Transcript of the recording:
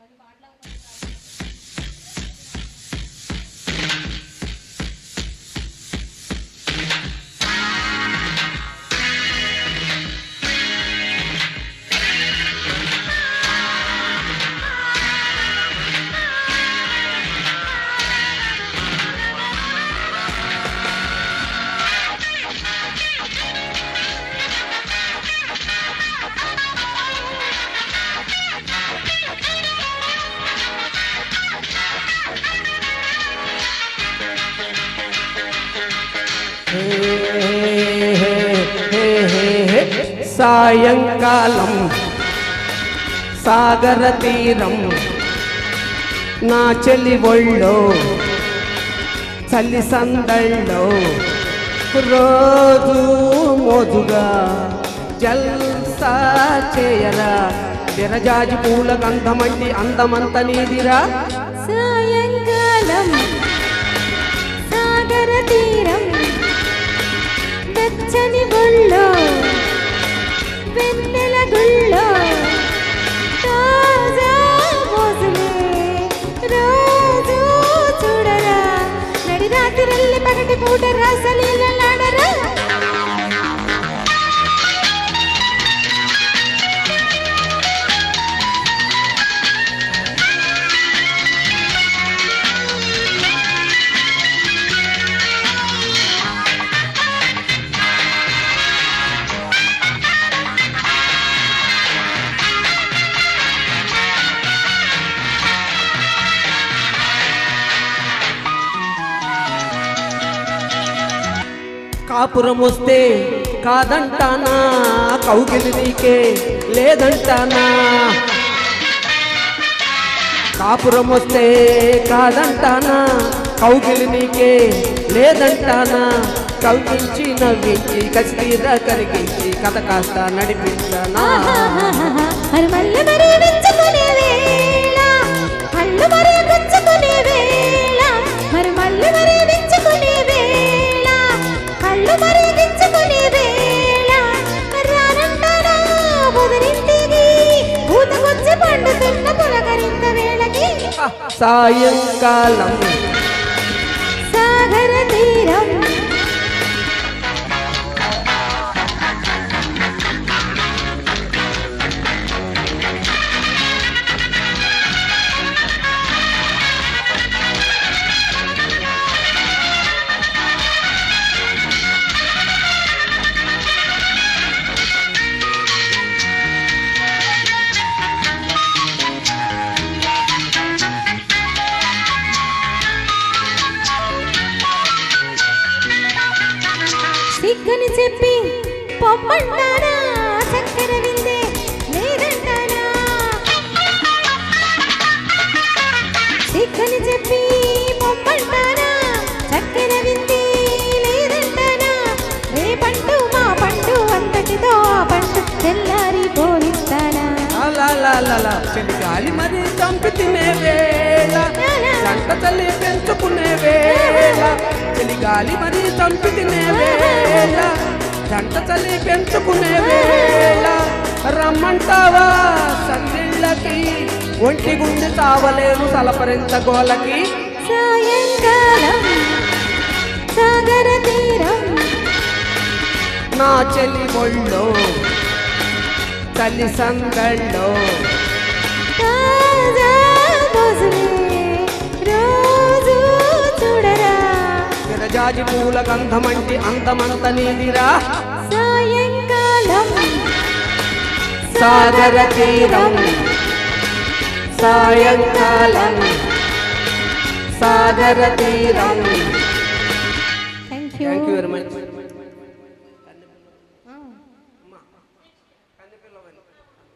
సాయంకాలం సాగర తీరం నా చెలి ఒళ్ళో చలి సందళ్ళో రోజు మోజుగా జల్సా చేయరా విరజాజి పూల గంధమంటి అందమంత నీదిరా సాయంకాలం సాగర తీరం వెచ్చని గుళ్ళో వెన్నెల గుళ్ళో తాజా మోజులే రోజు చూడరా నడి రాత్రిల్లి పగటి పూట రాసలీలలాడరా కాపురం వస్తే కాదంటానా కౌగిలి నీకే లేదంటానా కాపురం వస్తే కాదంటానా కౌగిలి నీకే లేదంటానా కౌగించి నవ్వించి కసితీరా కరిగించి కథ కాస్త నడిపించానా ఆహాహాహా. మరి మళ్ళీ మరి మెచ్చుకునే వేళ కళ్ళు మరి గుచ్చుకునే వేళ మరి మళ్ళీ మరి మెచ్చుకునే వేళ కళ్ళు మరి గిచ్చుకునే వేళ రానంటారా బుధరింటికి ఊతకొచ్చి పండుతున్న పులకరింత వేళకి సాయంకాలం సాగర తీరం సిగ్గని చెప్పి పొమ్మంటానా చక్కెర విందే లేదంటానా సిగ్గని చెప్పి పొమ్మంటానా చక్కెర విందే లేదంటానా రేపంటూ మా పండు అంతటితో ఆ పండు తెల్లారి పోలిస్తానా అలా చెలిగాలి మరి చంపి తినే వేళ జంట తల్లి పెంచుకునే వేళ చెలిగాలి మరి చంపి తినే వేళ జంట తల్లి పెంచుకునే వేళ రమ్మంటావా సందిళ్ళకి ఒంటి గుండె తావలేను సలపరించగోలకి సాయంకాలం సాగర తీరం నా చెలి ఒళ్ళో తల్లి సందళ్ళో తాజా మోజులే రోజు చూడరా విరజాజి పూల గంధమంటి అందమంత నీదిరా సాయంకాలం సాగర తీరం సాయంకాలం సాగర తీరం thank thank you you very much